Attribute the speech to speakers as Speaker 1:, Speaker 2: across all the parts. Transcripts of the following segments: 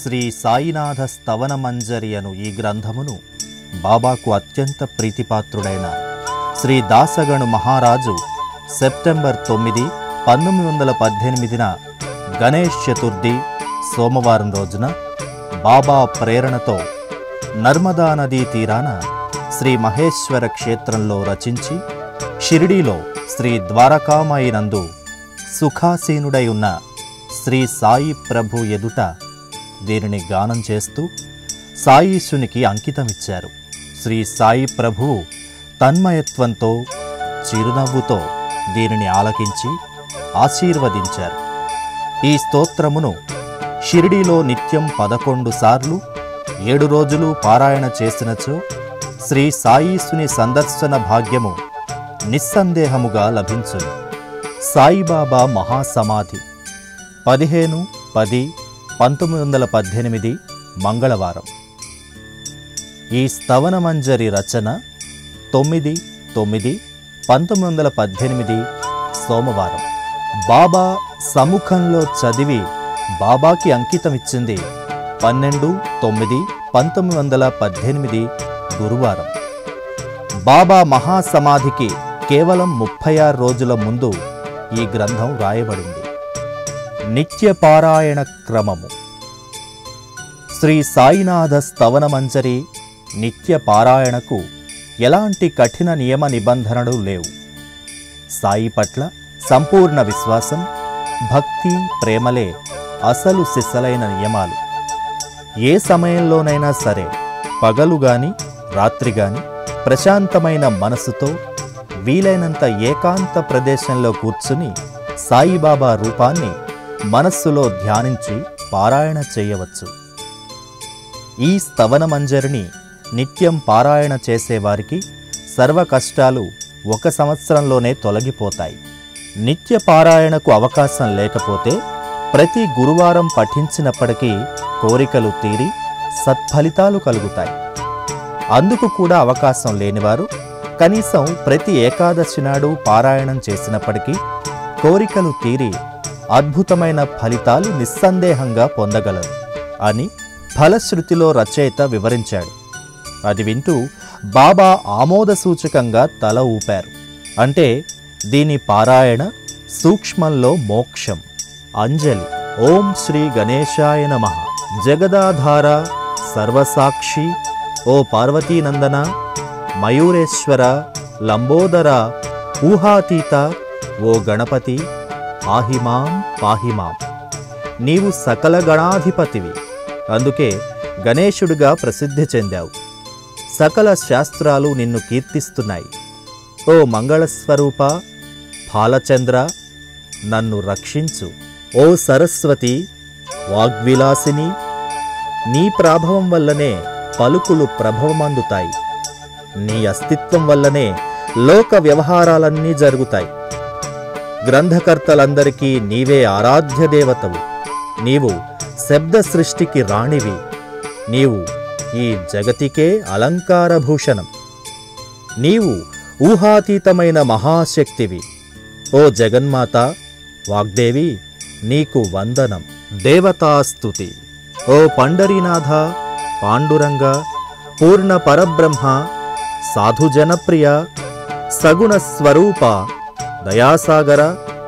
Speaker 1: శ్రీ సాయినాథ స్తవన మంజరి అను ఈ గ్రంథమును బాబాకు అత్యంత ప్రీతిపాత్రుడైన శ్రీ దాసగణు మహారాజు సెప్టెంబర్ తొమ్మిది పంతొమ్మిది వందల పద్దెనిమిదిన గణేష్ చతుర్థి సోమవారం రోజున బాబా ప్రేరణతో నర్మదా నదీ తీరాన శ్రీ మహేశ్వర క్షేత్రంలో రచించి షిరిడీలో శ్రీ ద్వారకామాయి నందు సుఖాసీనుడై ఉన్న శ్రీ సాయి ప్రభు ఎదుట దీనిని గానం చేస్తూ సాయీశునికి అంకితమిచ్చారు శ్రీ సాయి ప్రభువు తన్మయత్వంతో చిరునవ్వుతో దీనిని ఆలకించి ఆశీర్వదించారు ఈ స్తోత్రమును షిరిడీలో నిత్యం పదకొండు సార్లు ఏడు రోజులు పారాయణ చేసినచో శ్రీ సాయీసుని సందర్శన భాగ్యము నిస్సందేహముగా లభించును సాయిబాబా మహాసమాధి పదిహేను పది పంతొమ్మిది వందల పద్దెనిమిది మంగళవారం ఈ స్తవన మంజరి రచన తొమ్మిది తొమ్మిది పంతొమ్మిది వందల పద్దెనిమిది సోమవారం బాబా సముఖంలో చదివి బాబాకి అంకితమిచ్చింది పన్నెండు తొమ్మిది పంతొమ్మిది వందల పద్దెనిమిది గురువారం బాబా మహాసమాధికి కేవలం ముప్పై ఆరు రోజుల ముందు ఈ గ్రంథం రాయబడింది నిత్య పారాయణ క్రమము శ్రీ సాయినాథ స్తవన మంజరి నిత్య పారాయణకు ఎలాంటి కఠిన నియమ నిబంధనలు లేవు సాయి పట్ల సంపూర్ణ విశ్వాసం భక్తి ప్రేమలే అసలు సిసలైన నియమాలు ఏ సమయంలోనైనా సరే పగలు గాని రాత్రి గాని ప్రశాంతమైన మనసుతో వీలైనంత ఏకాంత ప్రదేశంలో కూర్చుని సాయిబాబా రూపాన్ని మనస్సులో ధ్యానించి పారాయణ చేయవచ్చు ఈ స్తవన మంజరిని నిత్యం పారాయణ చేసేవారికి సర్వ కష్టాలు ఒక సంవత్సరంలోనే తొలగిపోతాయి నిత్య పారాయణకు అవకాశం లేకపోతే ప్రతి గురువారం పఠించినప్పటికీ కోరికలు తీరి సత్ఫలితాలు కలుగుతాయి అందుకు కూడా అవకాశం లేనివారు కనీసం ప్రతి ఏకాదశి నాడు పారాయణం చేసినప్పటికీ కోరికలు తీరి అద్భుతమైన ఫలితాలు నిస్సందేహంగా పొందగలరు అని ఫలశ్రుతిలో రచయిత వివరించాడు అది వింటూ బాబా ఆమోదసూచకంగా తల ఊపారు అంటే దీని పారాయణ సూక్ష్మంలో మోక్షం అంజలి ఓం శ్రీ గణేశాయ నమ జగదాధార సర్వసాక్షి ఓ పార్వతీనందన మయూరేశ్వర లంబోదర ఊహాతీత ఓ గణపతి పాహిమాం పాహిమాం నీవు సకల గణాధిపతివి అందుకే గణేశుడిగా ప్రసిద్ధి చెందావు సకల శాస్త్రాలు నిన్ను కీర్తిస్తున్నాయి ఓ మంగళస్వరూప ఫాలచంద్ర నన్ను రక్షించు ఓ సరస్వతి వాగ్విలాసిని నీ ప్రాభవం వల్లనే పలుకులు ప్రభవమందుతాయి నీ అస్తిత్వం వల్లనే లోక వ్యవహారాలన్నీ జరుగుతాయి గ్రంథకర్తలందరికీ నీవే ఆరాధ్య దేవతవు నీవు శబ్ద సృష్టికి రాణివి నీవు ఈ జగతికే అలంకారభూషణం నీవు ఊహాతీతమైన మహాశక్తివి ఓ జగన్మాత వాగ్దేవి నీకు వందనం దేవతాస్తుతి ఓ పండరీనాథ పాండురంగ పూర్ణ పరబ్రహ్మ సాధుజనప్రియ సగుణ స్వరూప దయాసాగర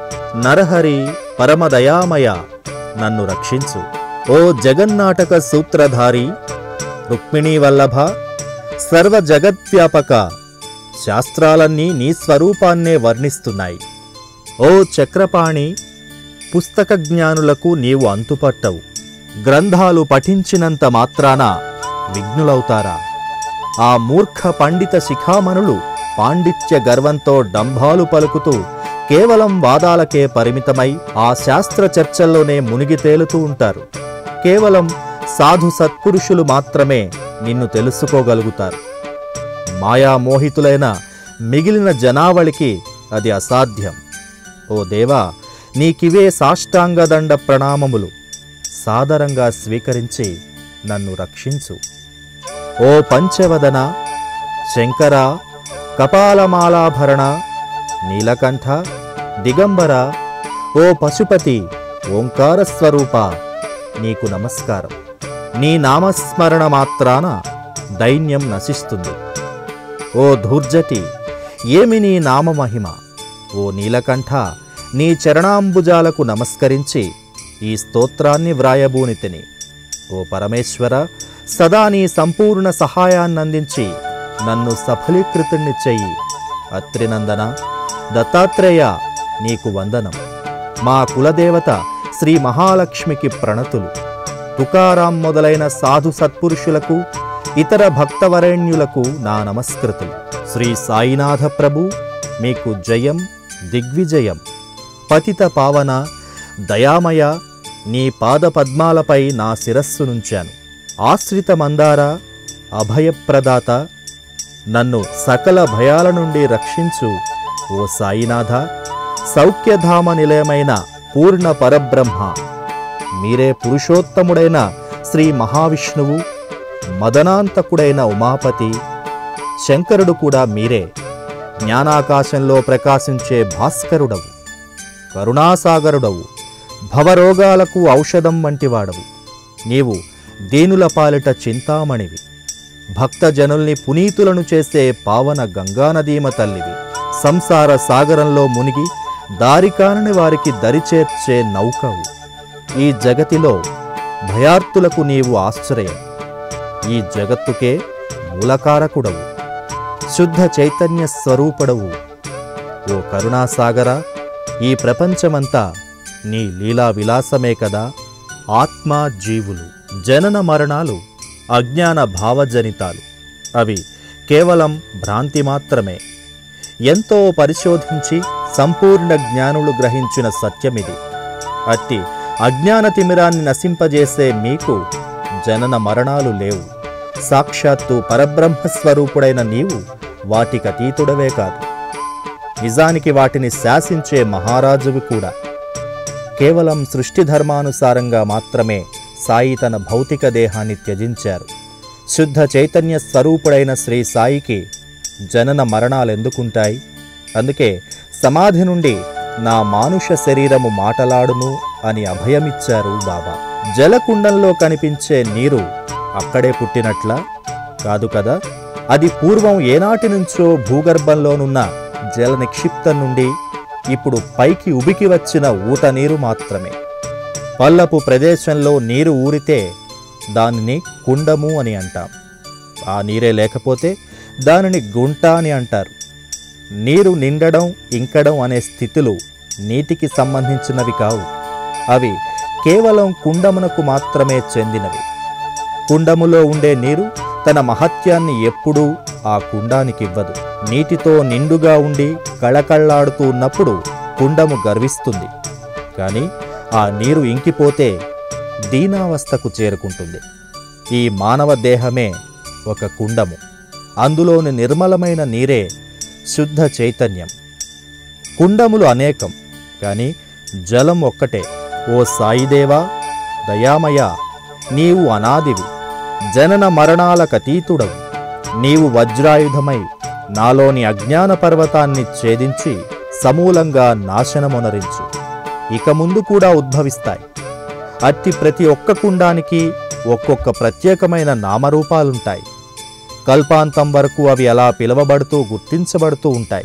Speaker 1: నరహరి పరమదయామయ నన్ను రక్షించు ఓ జగన్నాటక సూత్రధారి రుక్మిణీ వల్లభ సర్వ జగద్వ్యాపక శాస్త్రాలన్నీ నీ స్వరూపాన్నే వర్ణిస్తున్నాయి ఓ చక్రపాణి పుస్తక జ్ఞానులకు నీవు అంతుపట్టవు గ్రంథాలు పఠించినంత మాత్రాన విఘ్నులవుతారా ఆ మూర్ఖ పండిత శిఖామణులు పాండిత్య గర్వంతో డంభాలు పలుకుతూ కేవలం వాదాలకే పరిమితమై ఆ శాస్త్ర చర్చల్లోనే మునిగి తేలుతూ ఉంటారు కేవలం సాధు సత్పురుషులు మాత్రమే నిన్ను తెలుసుకోగలుగుతారు మాయామోహితులైన మిగిలిన జనావళికి అది అసాధ్యం ఓ దేవా నీకివే సాష్టాంగదండ ప్రణామములు సాదరంగా స్వీకరించి నన్ను రక్షించు ఓ పంచవదన శంకర కపాలమాలాభరణ నీలకంఠ దిగంబర ఓ పశుపతి ఓంకార స్వరూప నీకు నమస్కారం నీ నామస్మరణ మాత్రాన దైన్యం నశిస్తుంది ఓ ధూర్జటి ఏమి నీ నామమహిమ ఓ నీలకంఠ నీ చరణాంబుజాలకు నమస్కరించి ఈ స్తోత్రాన్ని వ్రాయబూనితిని ఓ పరమేశ్వర సదా నీ సంపూర్ణ సహాయాన్నందించి నన్ను సఫలీకృతుణ్ణి చెయ్యి అత్రినందన దత్తాత్రేయ నీకు వందనం మా కులదేవత శ్రీ మహాలక్ష్మికి ప్రణతులు తుకారాం మొదలైన సాధు సత్పురుషులకు ఇతర భక్తవరేణ్యులకు నా నమస్కృతులు శ్రీ సాయినాథ ప్రభు మీకు జయం దిగ్విజయం పతిత పావన దయామయ నీ పాద పద్మాలపై నా శిరస్సు నుంచాను ఆశ్రిత మందార అభయప్రదాత నన్ను సకల భయాల నుండి రక్షించు ఓ సాయినాథ సౌఖ్యధామ నిలయమైన పూర్ణ పరబ్రహ్మ మీరే పురుషోత్తముడైన శ్రీ మహావిష్ణువు మదనాంతకుడైన ఉమాపతి శంకరుడు కూడా మీరే జ్ఞానాకాశంలో ప్రకాశించే భాస్కరుడవు కరుణాసాగరుడవు భవరోగాలకు ఔషధం వంటివాడవు నీవు దీనుల పాలిట చింతామణివి భక్తజనుల్ని పునీతులను చేసే పావన గంగానదీమ తల్లివి సంసార సాగరంలో మునిగి దారికానని వారికి దరిచేర్చే నౌకవు ఈ జగతిలో భయార్తులకు నీవు ఆశ్రయం ఈ జగత్తుకే మూలకారకుడవు శుద్ధ చైతన్య స్వరూపుడవు ఓ కరుణాసాగర ఈ ప్రపంచమంతా నీ లీలా విలాసమే కదా ఆత్మ జీవులు జనన మరణాలు అజ్ఞాన భావజనితాలు అవి కేవలం భ్రాంతి మాత్రమే ఎంతో పరిశోధించి సంపూర్ణ జ్ఞానులు గ్రహించిన సత్యమిది అట్టి అజ్ఞాన తిమిరాన్ని నశింపజేసే మీకు జనన మరణాలు లేవు సాక్షాత్తు పరబ్రహ్మస్వరూపుడైన నీవు వాటికతీతుడవే కాదు నిజానికి వాటిని శాసించే మహారాజువి కూడా కేవలం సృష్టి ధర్మానుసారంగా మాత్రమే సాయి తన భౌతిక దేహాన్ని త్యజించారు శుద్ధ చైతన్య స్వరూపుడైన శ్రీ సాయికి జనన మరణాలెందుకుంటాయి అందుకే సమాధి నుండి నా మానుష శరీరము మాటలాడును అని అభయమిచ్చారు బాబా జలకుండంలో కనిపించే నీరు అక్కడే పుట్టినట్లా కాదు కదా అది పూర్వం ఏనాటి నుంచో భూగర్భంలోనున్న జల నిక్షిప్తం నుండి ఇప్పుడు పైకి ఉబికి వచ్చిన ఊట నీరు మాత్రమే పల్లపు ప్రదేశంలో నీరు ఊరితే దానిని కుండము అని అంటాం ఆ నీరే లేకపోతే దానిని గుంట అని అంటారు నీరు నిండడం ఇంకడం అనే స్థితులు నీటికి సంబంధించినవి కావు అవి కేవలం కుండమునకు మాత్రమే చెందినవి కుండములో ఉండే నీరు తన మహత్యాన్ని ఎప్పుడూ ఆ కుండానికివ్వదు నీటితో నిండుగా ఉండి కళకళ్ళాడుతూ ఉన్నప్పుడు కుండము గర్విస్తుంది కానీ ఆ నీరు ఇంకిపోతే దీనావస్థకు చేరుకుంటుంది ఈ మానవ దేహమే ఒక కుండము అందులోని నిర్మలమైన నీరే శుద్ధ చైతన్యం కుండములు అనేకం కానీ జలం ఒక్కటే ఓ సాయిదేవా దయామయ నీవు అనాదివి జనన మరణాలకతీతుడవు నీవు వజ్రాయుధమై నాలోని అజ్ఞాన పర్వతాన్ని ఛేదించి సమూలంగా నాశనమొనరించు ఇక ముందు కూడా ఉద్భవిస్తాయి అట్టి ప్రతి ఒక్క కుండానికి ఒక్కొక్క ప్రత్యేకమైన నామరూపాలుంటాయి కల్పాంతం వరకు అవి అలా పిలువబడుతూ గుర్తించబడుతూ ఉంటాయి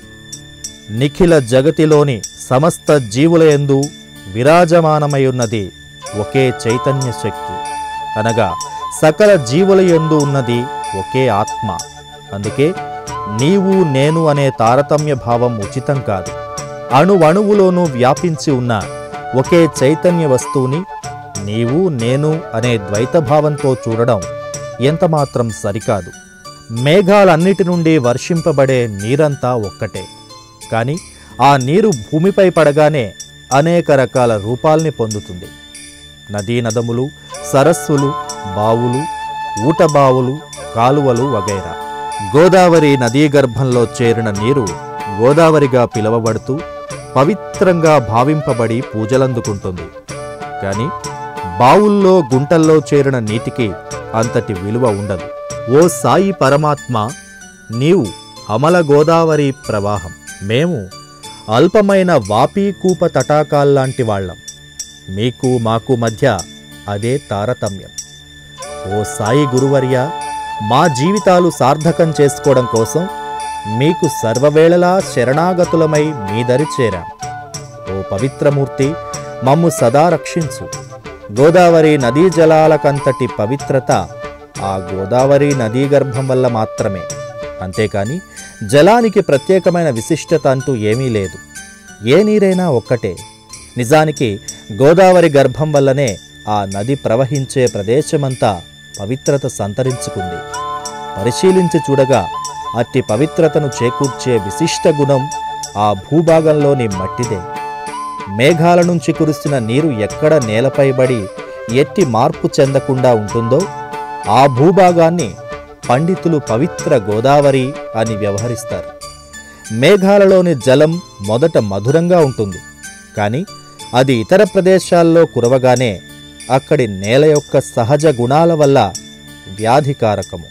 Speaker 1: నిఖిల జగతిలోని సమస్త జీవుల యందు విరాజమానమై ఉన్నది ఒకే చైతన్య శక్తి అనగా సకల జీవుల యందు ఉన్నది ఒకే ఆత్మ అందుకే నీవు నేను అనే తారతమ్య భావం ఉచితం కాదు అణువణువులోనూ వ్యాపించి ఉన్న ఒకే చైతన్య వస్తువుని నీవు నేను అనే ద్వైతభావంతో చూడడం ఎంతమాత్రం సరికాదు మేఘాలన్నిటి నుండి వర్షింపబడే నీరంతా ఒక్కటే కానీ ఆ నీరు భూమిపై పడగానే అనేక రకాల రూపాల్ని పొందుతుంది నదీ నదములు సరస్సులు బావులు ఊటబావులు కాలువలు వగైరా గోదావరి నదీ గర్భంలో చేరిన నీరు గోదావరిగా పిలువబడుతూ పవిత్రంగా భావింపబడి పూజలందుకుంటుంది కానీ బావుల్లో గుంటల్లో చేరిన నీటికి అంతటి విలువ ఉండదు ఓ సాయి పరమాత్మ నీవు అమల గోదావరి ప్రవాహం మేము అల్పమైన వాపీకూప తటాకాల్లాంటి వాళ్ళం మీకు మాకు మధ్య అదే తారతమ్యం ఓ సాయి గురువర్య మా జీవితాలు సార్థకం చేసుకోవడం కోసం మీకు సర్వవేళలా శరణాగతులమై మీ దరి చేరాం ఓ పవిత్రమూర్తి మమ్ము సదా రక్షించు గోదావరి నదీ జలాలకంతటి పవిత్రత ఆ గోదావరి నదీ గర్భం వల్ల మాత్రమే అంతేకాని జలానికి ప్రత్యేకమైన విశిష్టత అంటూ ఏమీ లేదు ఏ నీరైనా ఒక్కటే నిజానికి గోదావరి గర్భం వల్లనే ఆ నది ప్రవహించే ప్రదేశమంతా పవిత్రత సంతరించుకుంది పరిశీలించి చూడగా అట్టి పవిత్రతను చేకూర్చే విశిష్ట గుణం ఆ భూభాగంలోని మట్టిదే మేఘాల నుంచి కురుస్తున్న నీరు ఎక్కడ నేలపై పడి ఎట్టి మార్పు చెందకుండా ఉంటుందో ఆ భూభాగాన్ని పండితులు పవిత్ర గోదావరి అని వ్యవహరిస్తారు మేఘాలలోని జలం మొదట మధురంగా ఉంటుంది కానీ అది ఇతర ప్రదేశాల్లో కురవగానే అక్కడి నేల యొక్క సహజ గుణాల వల్ల వ్యాధికారకము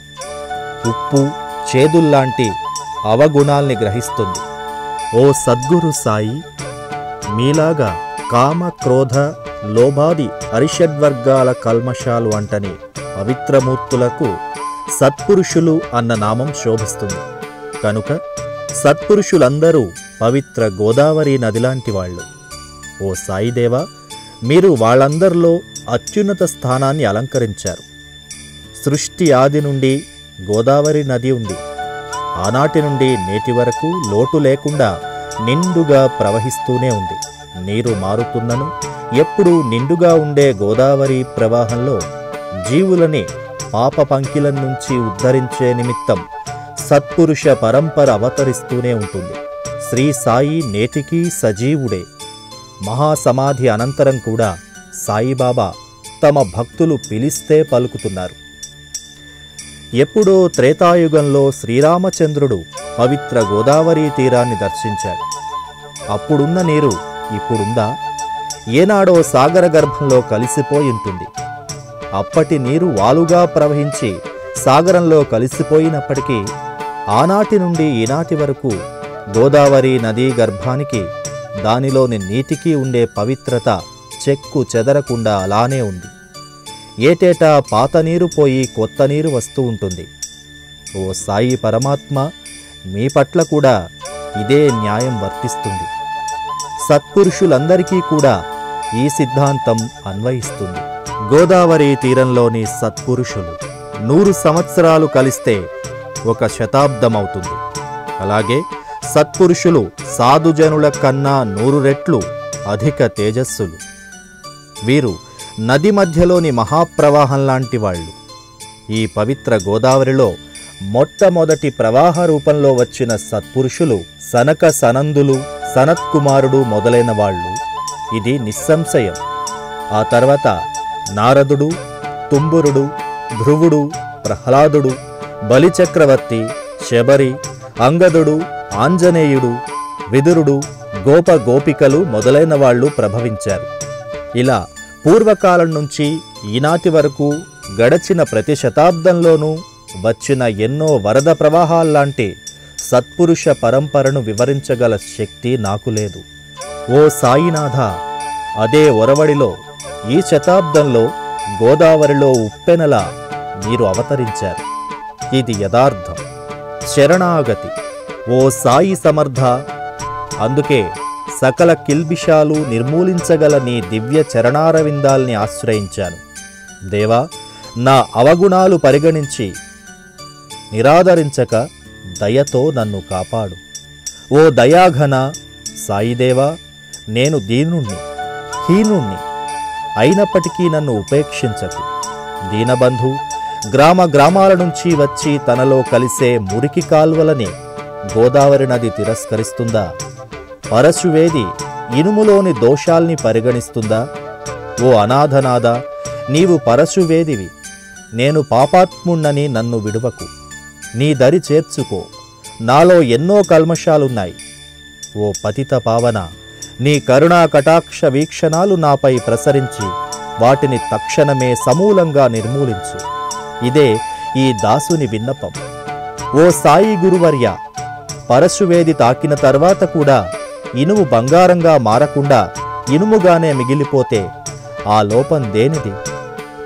Speaker 1: ఉప్పు చేదుల్లాంటి అవగుణాల్ని గ్రహిస్తుంది ఓ సద్గురు సాయి మీలాగా కామ క్రోధ లోభాది అరిషడ్వర్గాల కల్మషాలు అంటని పవిత్రమూర్తులకు సత్పురుషులు అన్న నామం శోభిస్తుంది కనుక సత్పురుషులందరూ పవిత్ర గోదావరి నదిలాంటి వాళ్ళు ఓ సాయిదేవా మీరు వాళ్ళందరిలో అత్యున్నత స్థానాన్ని అలంకరించారు సృష్టి ఆది నుండి గోదావరి నది ఉంది ఆనాటి నుండి నేటి వరకు లోటు లేకుండా నిండుగా ప్రవహిస్తూనే ఉంది నీరు మారుతున్నను ఎప్పుడూ నిండుగా ఉండే గోదావరి ప్రవాహంలో జీవులని పాప పంకిలం నుంచి ఉద్ధరించే నిమిత్తం సత్పురుష పరంపర అవతరిస్తూనే ఉంటుంది శ్రీ సాయి నేటికీ సజీవుడే మహాసమాధి అనంతరం కూడా సాయిబాబా తమ భక్తులు పిలిస్తే పలుకుతున్నారు ఎప్పుడో త్రేతాయుగంలో శ్రీరామచంద్రుడు పవిత్ర గోదావరి తీరాన్ని దర్శించాడు అప్పుడున్న నీరు ఇప్పుడుందా ఏనాడో సాగర గర్భంలో కలిసిపోయి ఉంటుంది అప్పటి నీరు వాలుగా ప్రవహించి సాగరంలో కలిసిపోయినప్పటికీ ఆనాటి నుండి ఈనాటి వరకు గోదావరి నదీ గర్భానికి దానిలోని నీటికి ఉండే పవిత్రత చెక్కు చెదరకుండా అలానే ఉంది ఏటేటా పాత నీరు పోయి కొత్త నీరు వస్తూ ఉంటుంది ఓ సాయి పరమాత్మ మీ పట్ల కూడా ఇదే న్యాయం వర్తిస్తుంది సత్పురుషులందరికీ కూడా ఈ సిద్ధాంతం అన్వయిస్తుంది గోదావరి తీరంలోని సత్పురుషులు నూరు సంవత్సరాలు కలిస్తే ఒక శతాబ్దం అవుతుంది అలాగే సత్పురుషులు సాధుజనుల కన్నా నూరు రెట్లు అధిక తేజస్సులు వీరు నది మధ్యలోని మహాప్రవాహం లాంటి వాళ్ళు ఈ పవిత్ర గోదావరిలో మొట్టమొదటి ప్రవాహ రూపంలో వచ్చిన సత్పురుషులు సనక సనందులు సనత్కుమారుడు మొదలైన వాళ్ళు ఇది నిస్సంశయం ఆ తర్వాత నారదుడు తుంబురుడు ధ్రువుడు ప్రహ్లాదుడు బలిచక్రవర్తి శబరి అంగదుడు ఆంజనేయుడు విదురుడు గోప గోపికలు మొదలైన వాళ్ళు ప్రభవించారు ఇలా పూర్వకాలం నుంచి ఈనాటి వరకు గడచిన ప్రతి శతాబ్దంలోనూ వచ్చిన ఎన్నో వరద ప్రవాహాల్లాంటి సత్పురుష పరంపరను వివరించగల శక్తి నాకు లేదు ఓ సాయినాథ అదే ఒరవడిలో ఈ శతాబ్దంలో గోదావరిలో ఉప్పెనలా మీరు అవతరించారు ఇది యథార్థం శరణాగతి ఓ సాయి సమర్థ అందుకే సకల కిల్బిషాలు నిర్మూలించగల నీ దివ్య చరణారవిందాల్ని ఆశ్రయించాను దేవా నా అవగుణాలు పరిగణించి నిరాదరించక దయతో నన్ను కాపాడు ఓ దయాఘన సాయిదేవా నేను దీనుణ్ణి హీనుణ్ణి అయినప్పటికీ నన్ను ఉపేక్షించకు దీనబంధు గ్రామ గ్రామాల నుంచి వచ్చి తనలో కలిసే మురికి కాల్వలని గోదావరి నది తిరస్కరిస్తుందా పరశువేది ఇనుములోని దోషాల్ని పరిగణిస్తుందా ఓ అనాథనాథ నీవు పరశువేదివి నేను పాపాత్ముణ్ణని నన్ను విడువకు నీ దరి చేర్చుకో నాలో ఎన్నో కల్మషాలున్నాయి ఓ పతిత పావన నీ కరుణా కటాక్ష వీక్షణాలు నాపై ప్రసరించి వాటిని తక్షణమే సమూలంగా నిర్మూలించు ఇదే ఈ దాసుని విన్నపం ఓ సాయి గురువర్య పరశువేది తాకిన తర్వాత కూడా ఇనుము బంగారంగా మారకుండా ఇనుముగానే మిగిలిపోతే ఆ లోపం దేనిది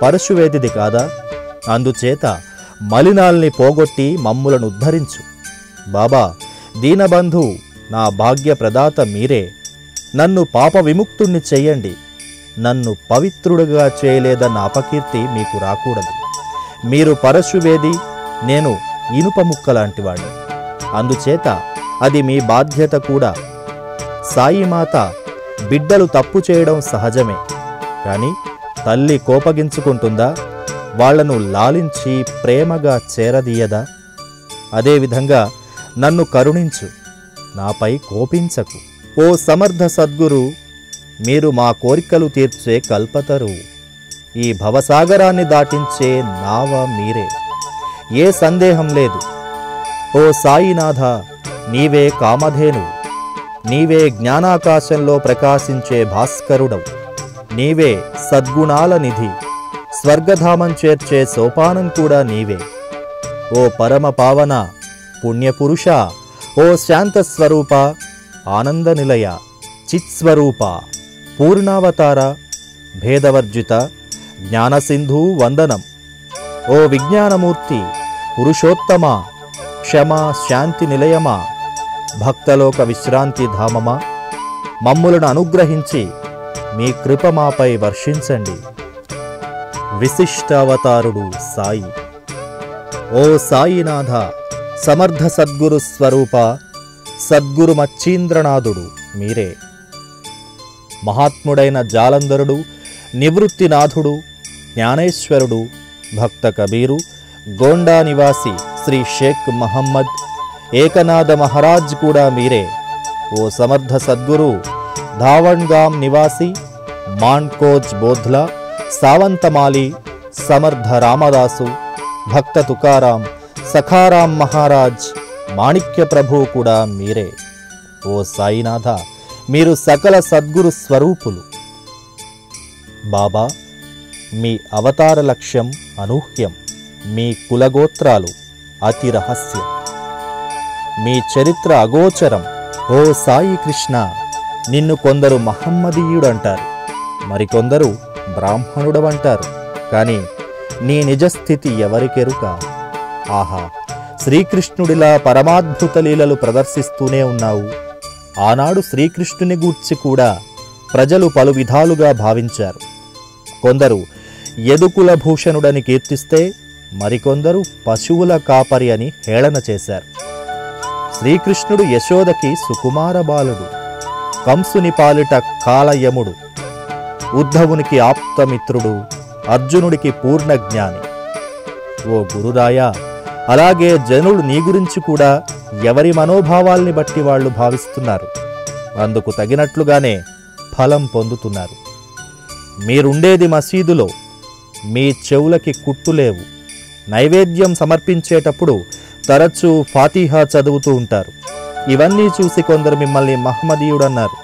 Speaker 1: పరశువేదిది కాదా అందుచేత మలినాల్ని పోగొట్టి మమ్ములను ఉద్ధరించు బాబా దీనబంధు నా భాగ్య ప్రదాత మీరే నన్ను పాప విముక్తుణ్ణి చెయ్యండి నన్ను పవిత్రుడుగా చేయలేదన్న అపకీర్తి మీకు రాకూడదు మీరు పరశువేది నేను ఇనుప ముక్కలాంటివాడిని అందుచేత అది మీ బాధ్యత కూడా సాయిమాత బిడ్డలు తప్పు చేయడం సహజమే కానీ తల్లి కోపగించుకుంటుందా వాళ్లను లాలించి ప్రేమగా చేరదీయదా అదేవిధంగా నన్ను కరుణించు నాపై కోపించకు ఓ సమర్థ సద్గురు మీరు మా కోరికలు తీర్చే కల్పతరు ఈ భవసాగరాన్ని దాటించే నావ మీరే ఏ సందేహం లేదు ఓ సాయినాథ నీవే కామధేను నీవే జ్ఞానాకాశంలో ప్రకాశించే భాస్కరుడవు నీవే సద్గుణాల నిధి స్వర్గధామం చేర్చే సోపానం కూడా నీవే ఓ పరమ పావన పుణ్యపురుష ఓ శాంత స్వరూప ఆనంద నిలయ చిత్స్వరూప పూర్ణావతార భేదవర్జిత జ్ఞానసింధు వందనం ఓ విజ్ఞానమూర్తి పురుషోత్తమ క్షమ శాంతి నిలయమా భక్తలోక విశ్రాంతి ధామమా మమ్ములను అనుగ్రహించి మీ కృప మాపై వర్షించండి విశిష్టావతారుడు సాయి ఓ సాయినాథ సమర్థ సద్గురు స్వరూప సద్గురు మచ్చీంద్రనాథుడు మీరే మహాత్ముడైన జాలంధరుడు నివృత్తినాథుడు జ్ఞానేశ్వరుడు భక్త కబీరు గోండా నివాసి శ్రీ షేక్ మహమ్మద్ ఏకనాథ మహారాజ్ కూడా మీరే ఓ సమర్థ సద్గురు ధావణ్గాం నివాసి మాన్కోజ్ బోధ్లా సావంతమాలి సమర్థ రామదాసు భక్త తుకారాం సఖారాం మహారాజ్ మాణిక్య ప్రభు కూడా మీరే ఓ సాయినాథ మీరు సకల సద్గురు స్వరూపులు బాబా మీ అవతార లక్ష్యం అనూహ్యం మీ కులగోత్రాలు అతి రహస్యం మీ చరిత్ర అగోచరం ఓ సాయి కృష్ణ నిన్ను కొందరు మహమ్మదీయుడంటారు మరికొందరు బ్రాహ్మణుడవంటారు కానీ నీ నిజస్థితి ఎవరికెరుక ఆహా శ్రీకృష్ణుడిలా పరమాద్భుత లీలలు ప్రదర్శిస్తూనే ఉన్నావు ఆనాడు శ్రీకృష్ణుని గూర్చి కూడా ప్రజలు పలు విధాలుగా భావించారు కొందరు యదుకుల భూషణుడని కీర్తిస్తే మరికొందరు పశువుల కాపరి అని హేళన చేశారు శ్రీకృష్ణుడు యశోదకి సుకుమార బాలుడు కంసుని పాలిట కాలయముడు ఉద్ధవునికి ఆప్తమిత్రుడు అర్జునుడికి పూర్ణ జ్ఞాని ఓ గురురాయా అలాగే జనులు నీ గురించి కూడా ఎవరి మనోభావాల్ని బట్టి వాళ్ళు భావిస్తున్నారు అందుకు తగినట్లుగానే ఫలం పొందుతున్నారు మీరుండేది మసీదులో మీ చెవులకి కుట్టులేవు నైవేద్యం సమర్పించేటప్పుడు తరచూ ఫాతిహా చదువుతూ ఉంటారు ఇవన్నీ చూసి కొందరు మిమ్మల్ని మహమ్మదీయుడన్నారు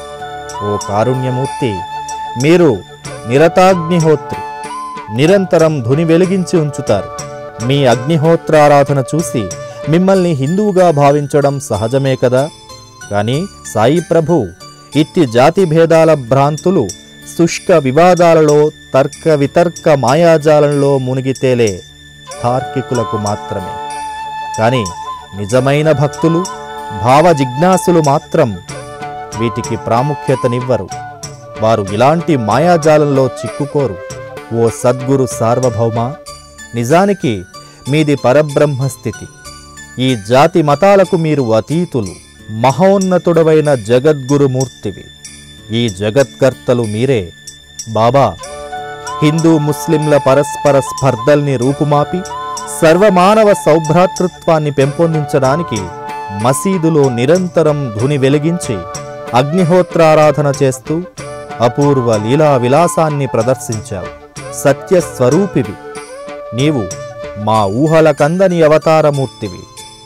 Speaker 1: ఓ కారుణ్యమూర్తి మీరు నిరతాగ్నిహోత్రి నిరంతరం ధుని వెలిగించి ఉంచుతారు మీ అగ్నిహోత్రారాధన చూసి మిమ్మల్ని హిందువుగా భావించడం సహజమే కదా కానీ సాయి ప్రభు ఇట్టి జాతి భేదాల భ్రాంతులు శుష్క వివాదాలలో తర్క వితర్క మాయాజాలంలో మునిగితేలే తార్కికులకు మాత్రమే కానీ నిజమైన భక్తులు భావ జిజ్ఞాసులు మాత్రం వీటికి ప్రాముఖ్యతనివ్వరు వారు ఇలాంటి మాయాజాలంలో చిక్కుకోరు ఓ సద్గురు సార్వభౌమ నిజానికి మీది పరబ్రహ్మ స్థితి ఈ జాతి మతాలకు మీరు అతీతులు మహోన్నతుడవైన జగద్గురుమూర్తివి ఈ జగత్కర్తలు మీరే బాబా హిందూ ముస్లింల పరస్పర స్పర్ధల్ని రూపుమాపి సర్వమానవ సౌభ్రాతృత్వాన్ని పెంపొందించడానికి మసీదులో నిరంతరం ధుని వెలిగించి అగ్నిహోత్రారాధన చేస్తూ అపూర్వ లీలా విలాసాన్ని ప్రదర్శించావు సత్యస్వరూపివి నీవు మా ఊహల కందని అవతారమూర్తివి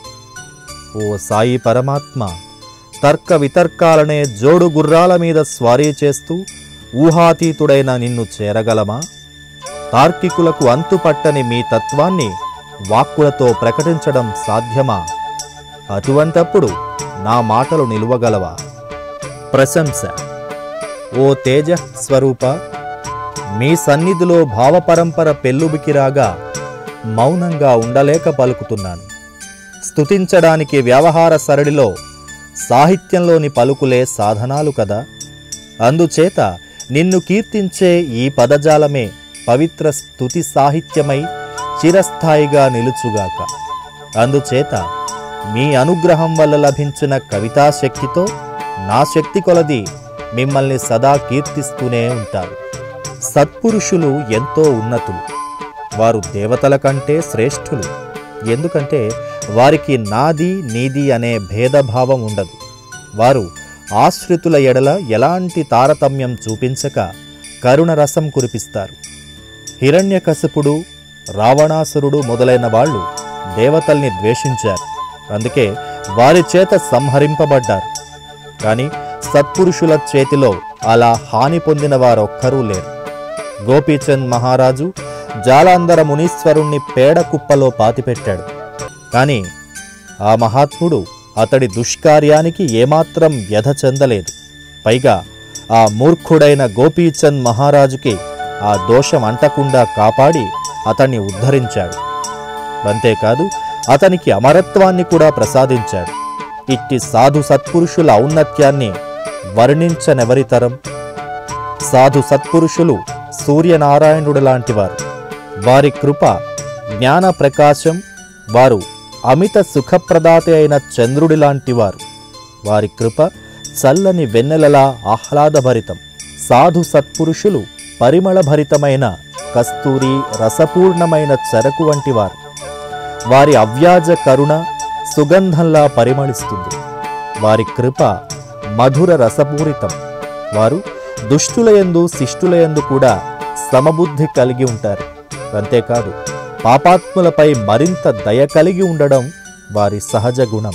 Speaker 1: ఓ సాయి పరమాత్మ తర్క వితర్కాలనే జోడు గుర్రాల మీద స్వారీ చేస్తూ ఊహాతీతుడైన నిన్ను చేరగలమా తార్కికులకు అంతుపట్టని మీ తత్వాన్ని వాక్కులతో ప్రకటించడం సాధ్యమా అటువంటప్పుడు నా మాటలు నిలువగలవా ప్రశంస ఓ తేజ స్వరూప మీ సన్నిధిలో భావపరంపర పెల్లుబికి రాగా మౌనంగా ఉండలేక పలుకుతున్నాను స్తుతించడానికి వ్యవహార సరళిలో సాహిత్యంలోని పలుకులే సాధనాలు కదా అందుచేత నిన్ను కీర్తించే ఈ పదజాలమే పవిత్ర స్తుతి సాహిత్యమై చిరస్థాయిగా నిలుచుగాక అందుచేత మీ అనుగ్రహం వల్ల లభించిన కవితా శక్తితో నా శక్తి కొలది మిమ్మల్ని సదా కీర్తిస్తూనే ఉంటారు సత్పురుషులు ఎంతో ఉన్నతులు వారు దేవతల కంటే శ్రేష్ఠులు ఎందుకంటే వారికి నాది నీది అనే భేదభావం ఉండదు వారు ఆశ్రితుల ఎడల ఎలాంటి తారతమ్యం చూపించక కరుణ రసం కురిపిస్తారు హిరణ్యకశపుడు రావణాసురుడు మొదలైన వాళ్ళు దేవతల్ని ద్వేషించారు అందుకే వారి చేత సంహరింపబడ్డారు కానీ సత్పురుషుల చేతిలో అలా హాని పొందిన వారొక్కరూ లేరు గోపీచంద్ మహారాజు జాలాంధర మునీశ్వరుణ్ణి పేడ కుప్పలో పాతిపెట్టాడు కానీ ఆ మహాత్ముడు అతడి దుష్కార్యానికి ఏమాత్రం వ్యధ చెందలేదు పైగా ఆ మూర్ఖుడైన గోపీచంద్ మహారాజుకి ఆ దోషం అంటకుండా కాపాడి అతన్ని ఉద్ధరించాడు అంతేకాదు అతనికి అమరత్వాన్ని కూడా ప్రసాదించాడు ఇట్టి సాధు సత్పురుషుల ఔన్నత్యాన్ని వర్ణించనెవరితరం సాధు సత్పురుషులు సూర్యనారాయణుడు లాంటివారు వారి కృప జ్ఞాన ప్రకాశం వారు అమిత సుఖప్రదాత అయిన చంద్రుడి లాంటివారు వారి కృప చల్లని వెన్నెలలా ఆహ్లాదభరితం సాధు సత్పురుషులు పరిమళభరితమైన కస్తూరి రసపూర్ణమైన చెరకు వంటివారు వారి అవ్యాజ కరుణ సుగంధంలా పరిమళిస్తుంది వారి కృప మధుర రసపూరితం వారు దుష్టులయందు శిష్టులయందు కూడా సమబుద్ధి కలిగి ఉంటారు అంతేకాదు పాపాత్ములపై మరింత దయ కలిగి ఉండడం వారి సహజ గుణం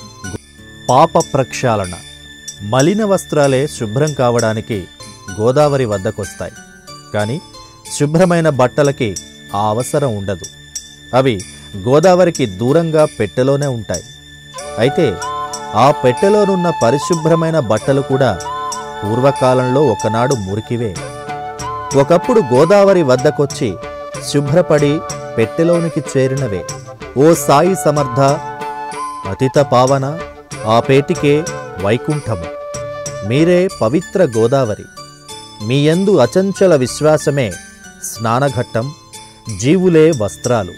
Speaker 1: పాప ప్రక్షాళన మలిన వస్త్రాలే శుభ్రం కావడానికి గోదావరి వద్దకొస్తాయి కానీ శుభ్రమైన బట్టలకి ఆ అవసరం ఉండదు అవి గోదావరికి దూరంగా పెట్టెలోనే ఉంటాయి అయితే ఆ పెట్టెలోనున్న పరిశుభ్రమైన బట్టలు కూడా పూర్వకాలంలో ఒకనాడు మురికివే ఒకప్పుడు గోదావరి వద్దకొచ్చి శుభ్రపడి పెట్టెలోనికి చేరినవే ఓ సాయి సమర్థ అతిత పావన ఆ పేటికే వైకుంఠము మీరే పవిత్ర గోదావరి మీ యందు అచంచల విశ్వాసమే స్నానఘట్టం జీవులే వస్త్రాలు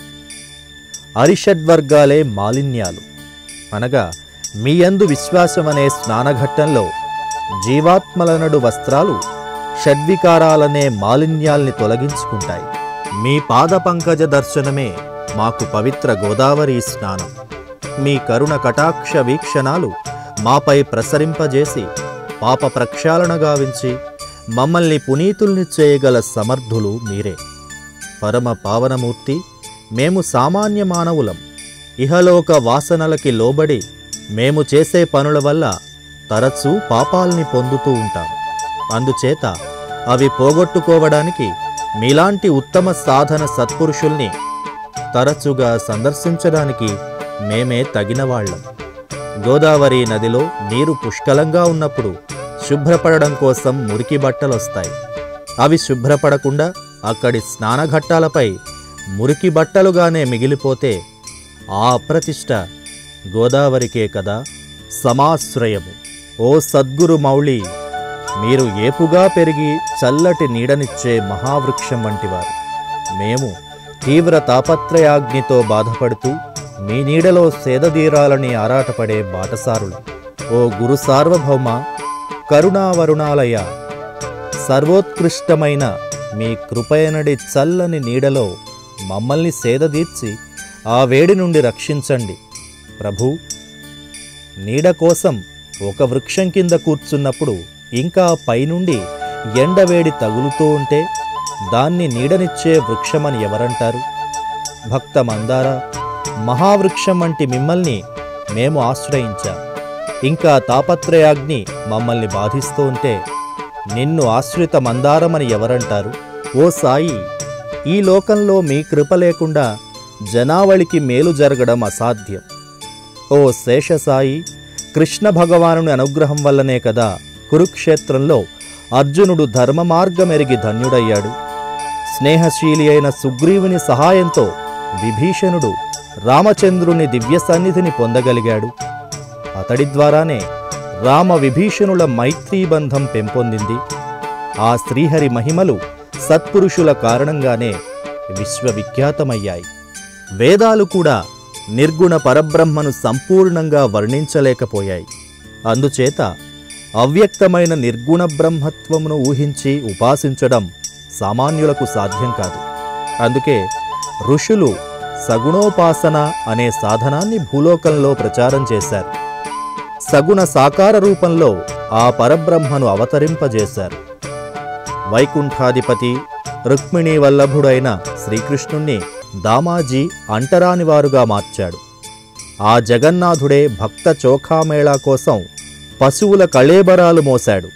Speaker 1: అరిషడ్వర్గాలే మాలిన్యాలు అనగా మీ యందు విశ్వాసమనే స్నానఘట్టంలో జీవాత్మలనడు వస్త్రాలు షడ్వికారాలనే మాలిన్యాల్ని తొలగించుకుంటాయి మీ పాద పంకజ దర్శనమే మాకు పవిత్ర గోదావరి స్నానం మీ కరుణ కటాక్ష వీక్షణాలు మాపై ప్రసరింపజేసి పాప ప్రక్షాళన గావించి మమ్మల్ని పునీతుల్ని చేయగల సమర్థులు మీరే పరమ పావనమూర్తి మేము సామాన్య మానవులం ఇహలోక వాసనలకి లోబడి మేము చేసే పనుల వల్ల తరచూ పాపాల్ని పొందుతూ ఉంటాం అందుచేత అవి పోగొట్టుకోవడానికి మీలాంటి ఉత్తమ సాధన సత్పురుషుల్ని తరచుగా సందర్శించడానికి మేమే తగినవాళ్లం గోదావరి నదిలో నీరు పుష్కలంగా ఉన్నప్పుడు శుభ్రపడడం కోసం మురికి బట్టలొస్తాయి అవి శుభ్రపడకుండా అక్కడి స్నానఘట్టాలపై మురికి బట్టలుగానే మిగిలిపోతే ఆ అప్రతిష్ట గోదావరికే కదా సమాశ్రయము ఓ సద్గురు మౌళి మీరు ఏపుగా పెరిగి చల్లటి నీడనిచ్చే మహావృక్షం వంటివారు మేము తీవ్ర తాపత్రయాగ్నితో బాధపడుతూ మీ నీడలో సేదదీరాలని ఆరాటపడే బాటసారులు ఓ గురు సార్వభౌమ కరుణావరుణాలయ సర్వోత్కృష్టమైన మీ కృపయనడి చల్లని నీడలో మమ్మల్ని సేదదీర్చి ఆ వేడి నుండి రక్షించండి ప్రభూ నీడ కోసం ఒక వృక్షం కింద కూర్చున్నప్పుడు ఇంకా పైనుండి ఎండవేడి తగులుతూ ఉంటే దాన్ని నీడనిచ్చే వృక్షమని ఎవరంటారు భక్త మందార మహావృక్షం వంటి మిమ్మల్ని మేము ఆశ్రయించాం ఇంకా తాపత్రయాగ్ని మమ్మల్ని బాధిస్తూ ఉంటే నిన్ను ఆశ్రిత మందారమని ఎవరంటారు ఓ సాయి ఈ లోకంలో మీ కృప లేకుండా జనావళికి మేలు జరగడం అసాధ్యం ఓ శేషసాయి కృష్ణ భగవానుని అనుగ్రహం వల్లనే కదా కురుక్షేత్రంలో అర్జునుడు ధర్మ మార్గమెరిగి ధన్యుడయ్యాడు స్నేహశీలి అయిన సుగ్రీవుని సహాయంతో విభీషణుడు రామచంద్రుని దివ్య సన్నిధిని పొందగలిగాడు అతడి ద్వారానే రామ విభీషణుల మైత్రీ బంధం పెంపొందింది ఆ శ్రీహరి మహిమలు సత్పురుషుల కారణంగానే విశ్వవిఖ్యాతమయ్యాయి వేదాలు కూడా నిర్గుణ పరబ్రహ్మను సంపూర్ణంగా వర్ణించలేకపోయాయి అందుచేత అవ్యక్తమైన నిర్గుణ బ్రహ్మత్వమును ఊహించి ఉపాసించడం సామాన్యులకు సాధ్యం కాదు అందుకే ఋషులు సగుణోపాసన అనే సాధనాన్ని భూలోకంలో ప్రచారం చేశారు సగుణ సాకార రూపంలో ఆ పరబ్రహ్మను అవతరింపజేశారు వైకుంఠాధిపతి రుక్మిణీ వల్లభుడైన శ్రీకృష్ణుణ్ణి దామాజీ అంటరానివారుగా మార్చాడు ఆ జగన్నాథుడే భక్త చోఖామేళా కోసం పశువుల కళేబరాలు మోశాడు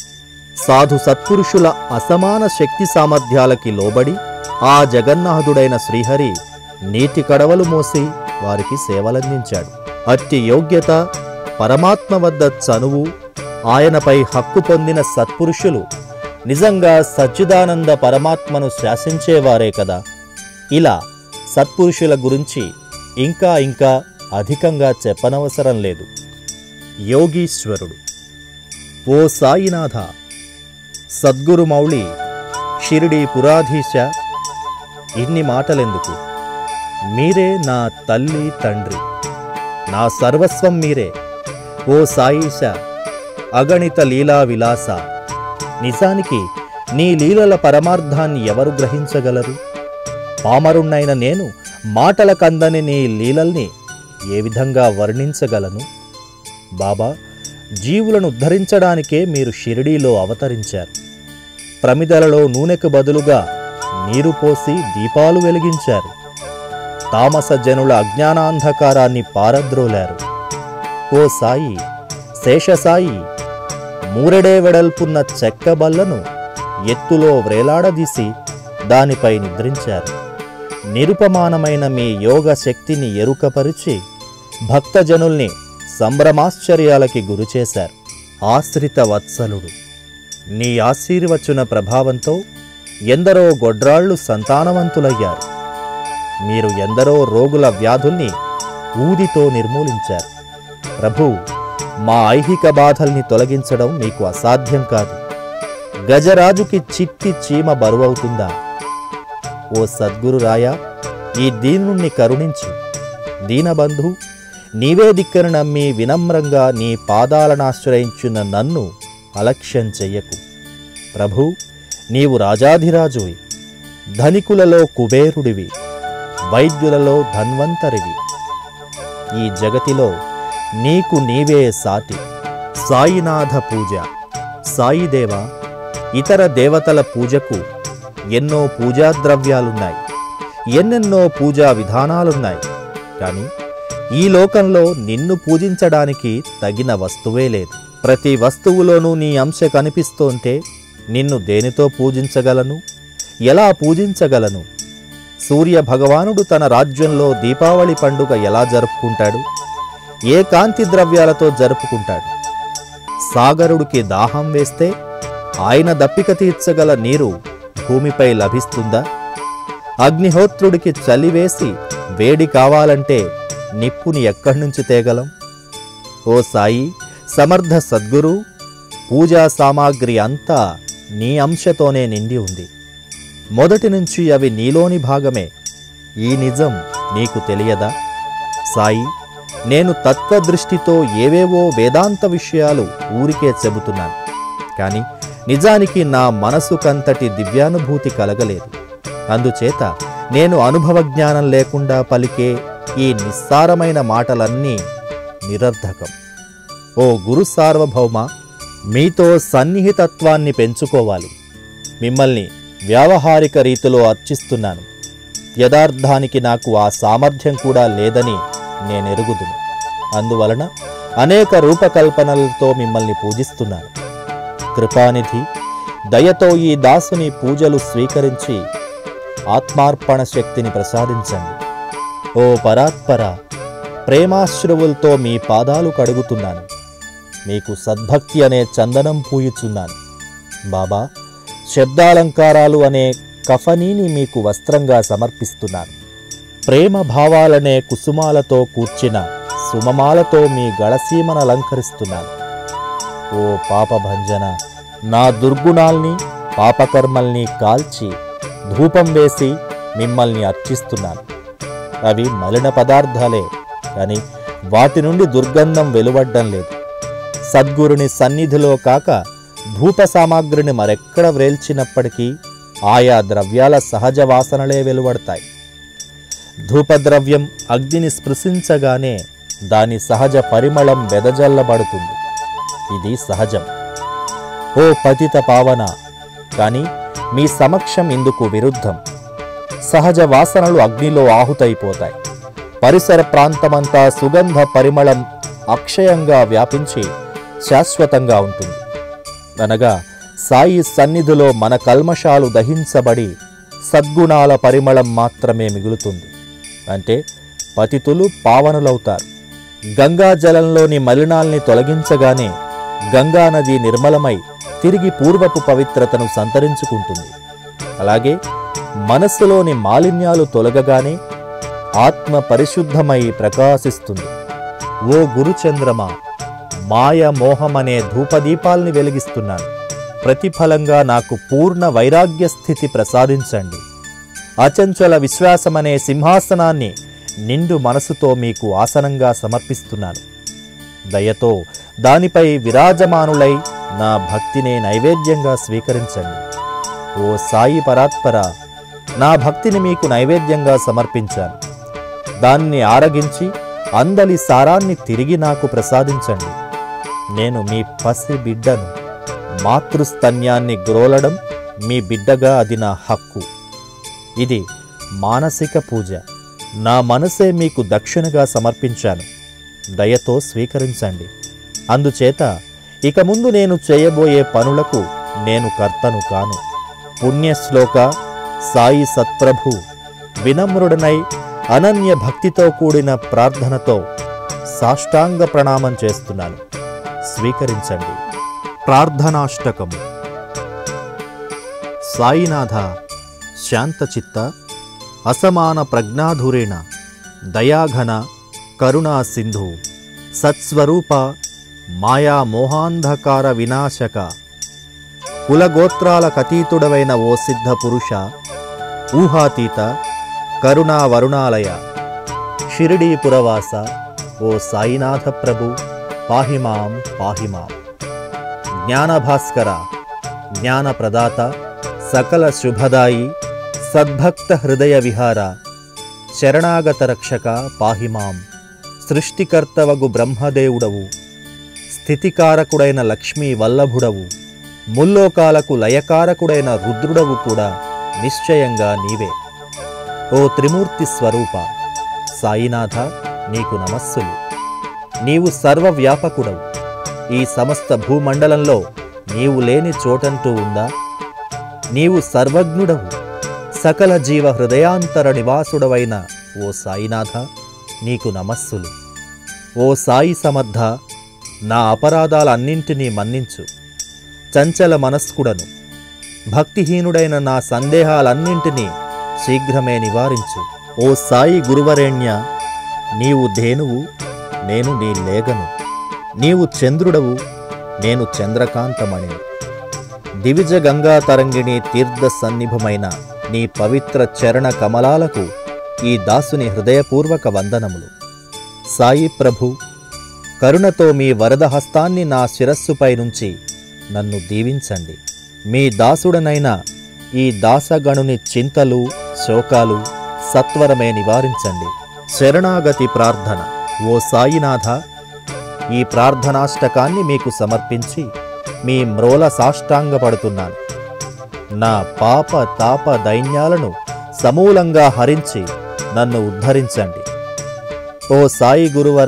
Speaker 1: సాధు సత్పురుషుల అసమాన శక్తి సామర్థ్యాలకి లోబడి ఆ జగన్నాథుడైన శ్రీహరి నీటి కడవలు మోసి వారికి సేవలందించాడు అట్టి యోగ్యత పరమాత్మ వద్ద చనువు ఆయనపై హక్కు పొందిన సత్పురుషులు నిజంగా సచ్చిదానంద పరమాత్మను శాసించేవారే కదా ఇలా సత్పురుషుల గురించి ఇంకా ఇంకా అధికంగా చెప్పనవసరం లేదు యోగీశ్వరుడు ఓ సాయినాథ సద్గురు మౌళి షిరిడి పురాధీశ ఇన్ని మాటలెందుకు మీరే నా తల్లి తండ్రి నా సర్వస్వం మీరే ఓ సాయిష అగణిత లీలా విలాస నిజానికి నీ లీలల పరమార్థాన్ని ఎవరు గ్రహించగలరు పామరుణ్ణైన నేను మాటల కందని నీ లీలల్ని ఏ విధంగా వర్ణించగలను బాబా జీవులను ఉద్ధరించడానికే మీరు షిరిడీలో అవతరించారు ప్రమిదలలో నూనెకు బదులుగా నీరు పోసి దీపాలు వెలిగించారు తామస జనుల అజ్ఞానాంధకారాన్ని పారద్రోలారు ఓ సాయి శేషసాయి మూరెడే వెడల్పున్న చెక్క బల్లను ఎత్తులో వ్రేలాడదీసి దానిపై నిద్రించారు నిరుపమానమైన మీ యోగ శక్తిని ఎరుకపరిచి భక్తజనుల్ని సంభ్రమాశ్చర్యాలకి గురిచేశారు ఆశ్రిత వత్సలుడు నీ ఆశీర్వచన ప్రభావంతో ఎందరో గొడ్రాళ్లు సంతానవంతులయ్యారు మీరు ఎందరో రోగుల వ్యాధుల్ని ఊదితో నిర్మూలించారు ప్రభు మా ఐహిక బాధల్ని తొలగించడం మీకు అసాధ్యం కాదు గజరాజుకి చిట్టి చీమ బరువవుతుందా ఓ సద్గురు రాయ ఈ దీనుణ్ణి కరుణించు దీనబంధు నీవే దిక్కను నమ్మి వినమ్రంగా నీ పాదాలనాశ్రయించున్న నన్ను అలక్ష్యం చెయ్యకు ప్రభు నీవు రాజాధిరాజువి ధనికులలో కుబేరుడివి వైద్యులలో ధన్వంతరివి ఈ జగతిలో నీకు నీవే సాటి సాయినాథ పూజ సాయిదేవ ఇతర దేవతల పూజకు ఎన్నో పూజా ద్రవ్యాలున్నాయి ఎన్నెన్నో పూజా విధానాలున్నాయి కానీ ఈ లోకంలో నిన్ను పూజించడానికి తగిన వస్తువే లేదు ప్రతి వస్తువులోనూ నీ అంశ కనిపిస్తోంటే నిన్ను దేనితో పూజించగలను ఎలా పూజించగలను సూర్య భగవానుడు తన రాజ్యంలో దీపావళి పండుగ ఎలా జరుపుకుంటాడు ఏ కాంతి ద్రవ్యాలతో జరుపుకుంటాడు సాగరుడికి దాహం వేస్తే ఆయన దప్పిక తీర్చగల నీరు భూమిపై లభిస్తుందా అగ్నిహోత్రుడికి చలివేసి వేడి కావాలంటే నిప్పుని ఎక్కడి నుంచి తేగలం ఓ సాయి సమర్థ సద్గురు పూజా సామాగ్రి అంతా నీ అంశతోనే నిండి ఉంది మొదటి నుంచి అవి నీలోని భాగమే ఈ నిజం నీకు తెలియదా సాయి నేను తత్వదృష్టితో ఏవేవో వేదాంత విషయాలు ఊరికే చెబుతున్నాను కానీ నిజానికి నా మనసుకంతటి దివ్యానుభూతి కలగలేదు అందుచేత నేను అనుభవ జ్ఞానం లేకుండా పలికే ఈ నిస్సారమైన మాటలన్నీ నిరర్ధకం ఓ గురు సార్వభౌమ మీతో సన్నిహితత్వాన్ని పెంచుకోవాలి మిమ్మల్ని వ్యావహారిక రీతిలో అర్చిస్తున్నాను యథార్థానికి నాకు ఆ సామర్థ్యం కూడా లేదని నేనెరుగుదును అందువలన అనేక రూపకల్పనలతో మిమ్మల్ని పూజిస్తున్నాను కృపానిధి దయతో ఈ దాసుని పూజలు స్వీకరించి ఆత్మార్పణ శక్తిని ప్రసాదించండి ఓ పరాత్పర ప్రేమాశ్రువులతో మీ పాదాలు కడుగుతున్నాను మీకు సద్భక్తి అనే చందనం పూయుచున్నాను బాబా శబ్దాలంకారాలు అనే కఫనీని మీకు వస్త్రంగా సమర్పిస్తున్నాను ప్రేమ భావాలనే కుసుమాలతో కూర్చిన సుమమాలతో మీ గళసీమను అలంకరిస్తున్నాను ఓ పాపభంజన నా దుర్గుణాల్ని పాపకర్మల్ని కాల్చి ధూపం వేసి మిమ్మల్ని అర్చిస్తున్నాను అవి మలిన పదార్థాలే కానీ వాటి నుండి దుర్గంధం వెలువడ్డం లేదు సద్గురుని సన్నిధిలో కాక ధూప సామాగ్రిని మరెక్కడ వ్రేల్చినప్పటికీ ఆయా ద్రవ్యాల సహజ వాసనలే వెలువడతాయి ధూపద్రవ్యం అగ్నిని స్పృశించగానే దాని సహజ పరిమళం వెదజల్లబడుతుంది ఇది సహజం ఓ పతిత పావన కానీ మీ సమక్షం ఇందుకు విరుద్ధం సహజ వాసనలు అగ్నిలో ఆహుతైపోతాయి పరిసర ప్రాంతమంతా సుగంధ పరిమళం అక్షయంగా వ్యాపించి శాశ్వతంగా ఉంటుంది అనగా సాయి సన్నిధిలో మన కల్మషాలు దహించబడి సద్గుణాల పరిమళం మాత్రమే మిగులుతుంది అంటే పతితులు పావనులవుతారు గంగా జలంలోని మలినాల్ని తొలగించగానే గంగా నది నిర్మలమై తిరిగి పూర్వపు పవిత్రతను సంతరించుకుంటుంది అలాగే మనస్సులోని మాలిన్యాలు తొలగగానే ఆత్మ పరిశుద్ధమై ప్రకాశిస్తుంది ఓ గురుచంద్రమా మాయ మోహమనే ధూపదీపాల్ని వెలిగిస్తున్నాను ప్రతిఫలంగా నాకు పూర్ణ వైరాగ్య స్థితి ప్రసాదించండి అచంచల విశ్వాసమనే సింహాసనాన్ని నిండు మనసుతో మీకు ఆసనంగా సమర్పిస్తున్నాను దయతో దానిపై విరాజమానులై నా భక్తినే నైవేద్యంగా స్వీకరించండి ఓ సాయి పరాత్పర నా భక్తిని మీకు నైవేద్యంగా సమర్పించాను దాన్ని ఆరగించి అందలి సారాన్ని తిరిగి నాకు ప్రసాదించండి నేను మీ పసి బిడ్డను మాతృస్తన్యాన్ని గ్రోలడం మీ బిడ్డగా అది నా హక్కు ఇది మానసిక పూజ నా మనసే మీకు దక్షిణగా సమర్పించాను దయతో స్వీకరించండి అందుచేత ఇక ముందు నేను చేయబోయే పనులకు నేను కర్తను కాను పుణ్యశ్లోక సాయి సత్ప్రభు వినమ్రుడనై అనన్య భక్తితో కూడిన ప్రార్థనతో సాష్టాంగ ప్రణామం చేస్తున్నాను స్వీకరించండి ప్రార్థనాష్టకము సాయినాథ శాంతచిత్త అసమాన ప్రజ్ఞాధురేణ దయాఘన కరుణా సింధు సత్స్వరూప మాయా మోహాంధకార వినాశక కులగోత్రాల కతీతుడవైన ఓ సిద్ధ పురుష ఊహాతీత కరుణా వరుణాలయ షిరిడీ పురవాస ఓ సాయినాథ ప్రభు పాహిమాం పాహిమాం జ్ఞానభాస్కర జ్ఞానప్రదాత సకల శుభదాయి సద్భక్త హృదయ విహార శరణాగత రక్షక పాహిమాం సృష్టికర్తవగు బ్రహ్మదేవుడవు స్థితికారకుడైన లక్ష్మీ వల్లభుడవు ముల్లోకాలకు లయకారకుడైన రుద్రుడవు కూడా నిశ్చయంగా నీవే ఓ త్రిమూర్తి స్వరూప సాయినాథ నీకు నమస్సులు నీవు సర్వవ్యాపకుడవు ఈ సమస్త భూమండలంలో నీవు లేని చోటంటూ ఉందా నీవు సర్వజ్ఞుడవు సకల జీవ హృదయాంతర నివాసుడవైన ఓ సాయినాథ నీకు నమస్సులు ఓ సాయి సమర్థ నా అపరాధాలన్నింటినీ మన్నించు చంచల మనస్కుడను భక్తిహీనుడైన నా సందేహాలన్నింటినీ శీఘ్రమే నివారించు ఓ సాయి గురువరేణ్య నీవు ధేనువు నేను నీ లేగను నీవు చంద్రుడవు నేను చంద్రకాంతమణిని దివిజ గంగా తరంగిణి తీర్థ సన్నిభమైన నీ పవిత్ర చరణ కమలాలకు ఈ దాసుని హృదయపూర్వక వందనములు సాయి ప్రభు కరుణతో మీ వరద హస్తాన్ని నా శిరస్సుపై నుంచి నన్ను దీవించండి మీ దాసుడనైన ఈ దాసగణుని చింతలు శోకాలు సత్వరమే నివారించండి శరణాగతి ప్రార్థన ఓ సాయినాథ ఈ ప్రార్థనాష్టకాన్ని మీకు సమర్పించి మీ మ్రోల సాష్టాంగపడుతున్నాను నా పాప తాప దైన్యాలను సమూలంగా హరించి నన్ను ఉద్ధరించండి ఓ సాయి గురువర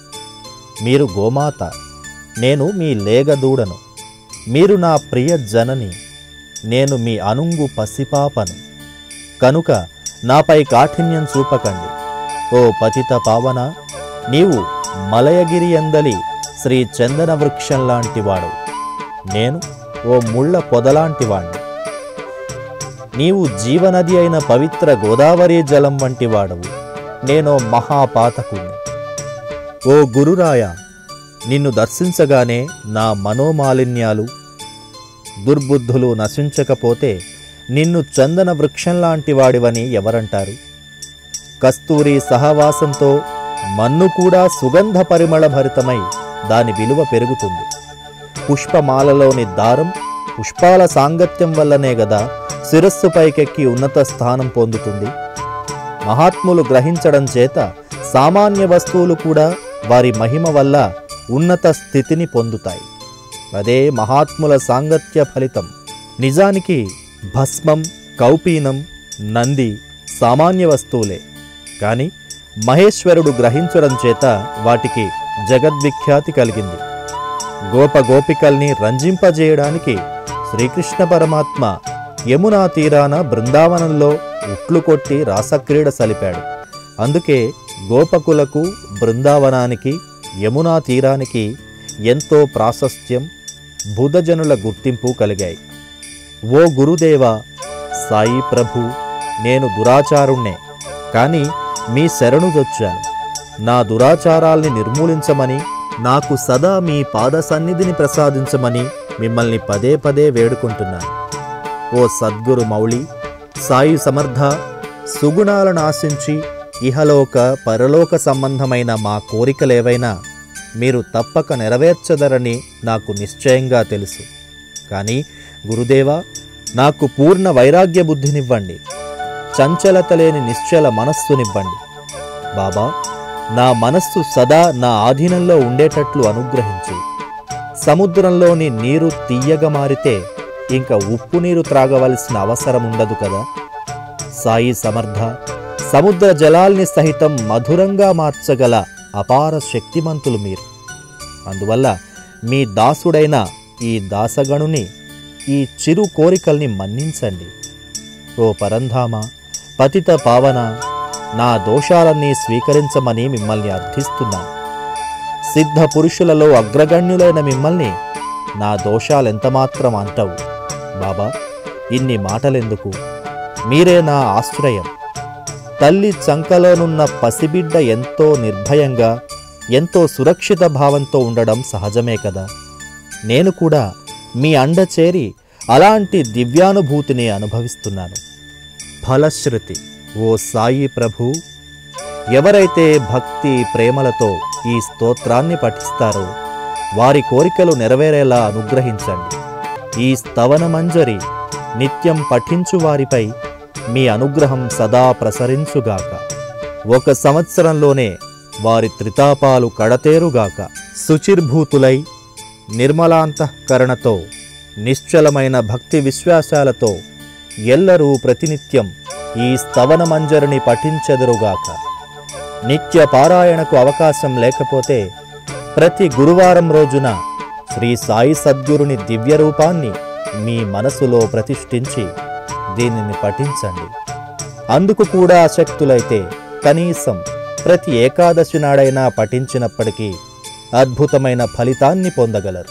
Speaker 1: మీరు గోమాత నేను మీ లేగదూడను మీరు నా ప్రియ జనని నేను మీ అనుంగు పసిపాపను కనుక నాపై కాఠిన్యం చూపకండి ఓ పతిత పావన నీవు మలయగిరి అందలి శ్రీ చందన వృక్షం లాంటివాడు నేను ఓ ముళ్ళ పొదలాంటివాణ్ణి నీవు జీవనది అయిన పవిత్ర గోదావరి జలం వంటి వాడవు నేనో మహాపాతకుణ్ణి ఓ గురురాయ నిన్ను దర్శించగానే నా మనోమాలిన్యాలు దుర్బుద్ధులు నశించకపోతే నిన్ను చందన వృక్షంలాంటి వాడివని ఎవరంటారు కస్తూరి సహవాసంతో మన్ను కూడా సుగంధ పరిమళ భరితమై దాని విలువ పెరుగుతుంది పుష్పమాలలోని దారం పుష్పాల సాంగత్యం వల్లనే గదా శిరస్సు పైకెక్కి ఉన్నత స్థానం పొందుతుంది మహాత్ములు గ్రహించడం చేత సామాన్య వస్తువులు కూడా వారి మహిమ వల్ల ఉన్నత స్థితిని పొందుతాయి అదే మహాత్ముల సాంగత్య ఫలితం నిజానికి భస్మం కౌపీనం నంది సామాన్య వస్తువులే కానీ మహేశ్వరుడు గ్రహించడం చేత వాటికి జగద్విఖ్యాతి కలిగింది గోప గోపికల్ని రంజింపజేయడానికి శ్రీకృష్ణ పరమాత్మ యమునా తీరాన బృందావనంలో ఉట్లు కొట్టి రాసక్రీడ సలిపాడు అందుకే గోపకులకు బృందావనానికి యమునా తీరానికి ఎంతో ప్రాశస్త్యం బుధజనుల గుర్తింపు కలిగాయి ఓ గురుదేవా సాయి ప్రభు నేను దురాచారుణ్ణే కానీ మీ శరణుదొచ్చాను నా దురాచారాల్ని నిర్మూలించమని నాకు సదా మీ పాద సన్నిధిని ప్రసాదించమని మిమ్మల్ని పదే పదే వేడుకుంటున్నాను ఓ సద్గురు మౌళి సాయి సమర్థ సుగుణాలను ఆశించి ఇహలోక పరలోక సంబంధమైన మా కోరికలేవైనా మీరు తప్పక నెరవేర్చదరని నాకు నిశ్చయంగా తెలుసు కానీ గురుదేవా నాకు పూర్ణ వైరాగ్య బుద్ధినివ్వండి చంచలత లేని నిశ్చల మనస్సునివ్వండి బాబా నా మనస్సు సదా నా ఆధీనంలో ఉండేటట్లు అనుగ్రహించు సముద్రంలోని నీరు తీయగా మారితే ఇంకా ఉప్పు నీరు త్రాగవలసిన అవసరం ఉండదు కదా సాయి సమర్థ సముద్ర జలాల్ని సహితం మధురంగా మార్చగల అపార శక్తిమంతులు మీరు అందువల్ల మీ దాసుడైన ఈ దాసగణుని ఈ చిరు కోరికల్ని మన్నించండి ఓ పరంధామ పతిత పావన నా దోషాలన్నీ స్వీకరించమని మిమ్మల్ని అర్థిస్తున్నాను సిద్ధ పురుషులలో అగ్రగణ్యులైన మిమ్మల్ని నా దోషాలెంతమాత్రం అంటవు బాబా ఇన్ని మాటలెందుకు మీరే నా ఆశ్రయం తల్లి చంకలోనున్న పసిబిడ్డ ఎంతో నిర్భయంగా ఎంతో సురక్షిత భావంతో ఉండడం సహజమే కదా నేను కూడా మీ అండ చేరి అలాంటి దివ్యానుభూతిని అనుభవిస్తున్నాను ఫలశ్రుతి ఓ సాయి ప్రభు ఎవరైతే భక్తి ప్రేమలతో ఈ స్తోత్రాన్ని పఠిస్తారో వారి కోరికలు నెరవేరేలా అనుగ్రహించండి ఈ స్తవన మంజరి నిత్యం పఠించు వారిపై మీ అనుగ్రహం సదా ప్రసరించుగాక ఒక సంవత్సరంలోనే వారి త్రితాపాలు కడతేరుగాక శుచిర్భూతులై నిర్మలాంతఃకరణతో నిశ్చలమైన భక్తి విశ్వాసాలతో ఎల్లరూ ప్రతినిత్యం ఈ స్తవన మంజరిని పఠించెదరుగాక నిత్య పారాయణకు అవకాశం లేకపోతే ప్రతి గురువారం రోజున శ్రీ సాయి సద్గురుని దివ్య రూపాన్ని మీ మనసులో ప్రతిష్ఠించి దీనిని పఠించండి అందుకు కూడా అశక్తులైతే కనీసం ప్రతి ఏకాదశి నాడైనా పఠించినప్పటికీ అద్భుతమైన ఫలితాన్ని పొందగలరు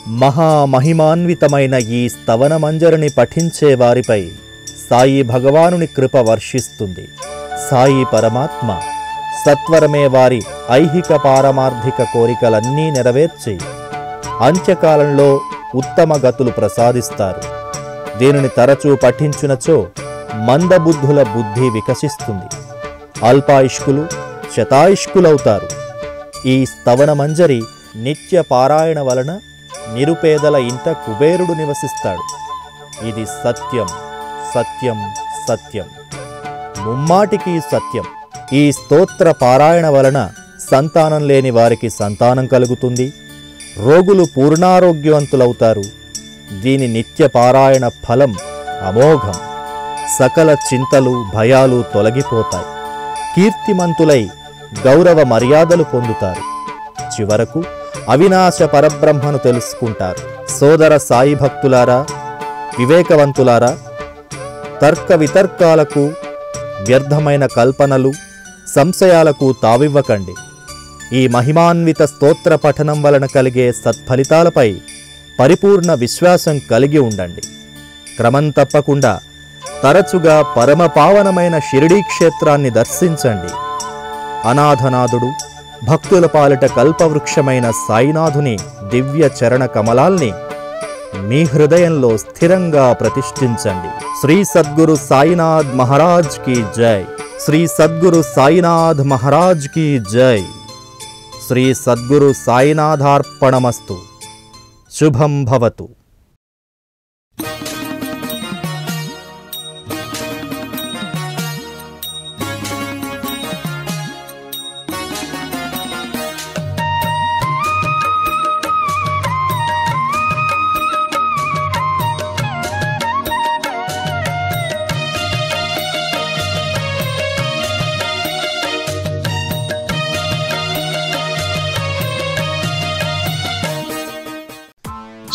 Speaker 1: మహామహిమాన్వితమైన ఈ స్తవన మంజరిని పఠించే వారిపై సాయి భగవానుని కృప వర్షిస్తుంది సాయి పరమాత్మ సత్వరమే వారి ఐహిక పారమార్థిక కోరికలన్నీ నెరవేర్చి అంత్యకాలంలో ఉత్తమ గతులు ప్రసాదిస్తారు దీనిని తరచూ పఠించునచో మందబుద్ధుల బుద్ధి వికసిస్తుంది అల్పాయుష్కులు శతాయుష్కులవుతారు ఈ స్తవన మంజరి నిత్య పారాయణ వలన నిరుపేదల ఇంట కుబేరుడు నివసిస్తాడు ఇది సత్యం సత్యం సత్యం ముమ్మాటికి సత్యం ఈ స్తోత్ర పారాయణ వలన సంతానం లేని వారికి సంతానం కలుగుతుంది రోగులు పూర్ణారోగ్యవంతులవుతారు దీని నిత్య పారాయణ ఫలం అమోఘం సకల చింతలు భయాలు తొలగిపోతాయి కీర్తిమంతులై గౌరవ మర్యాదలు పొందుతారు చివరకు అవినాశ పరబ్రహ్మను తెలుసుకుంటారు సోదర సాయి భక్తులారా వివేకవంతులారా తర్క వితర్కాలకు వ్యర్థమైన కల్పనలు సంశయాలకు తావివ్వకండి ఈ మహిమాన్విత స్తోత్ర పఠనం వలన కలిగే సత్ఫలితాలపై పరిపూర్ణ విశ్వాసం కలిగి ఉండండి క్రమం తప్పకుండా తరచుగా పరమపావనమైన షిరిడీ క్షేత్రాన్ని దర్శించండి అనాథనాథుడు భక్తుల పాలిట కల్పవృక్షమైన సాయినాథుని దివ్య చరణ కమలాల్ని మీ హృదయంలో స్థిరంగా ప్రతిష్ఠించండి శ్రీ సద్గురు సాయినాథ్ మహారాజ్ కి జై శ్రీ సద్గురు సాయినాథ్ మహారాజ్ కి జై శ్రీ సద్గురు సాయినాథార్పణమస్తు శుభం భవతు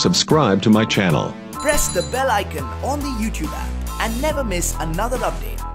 Speaker 2: Subscribe to my channel.
Speaker 3: press the bell icon on the YouTube app and never miss another update.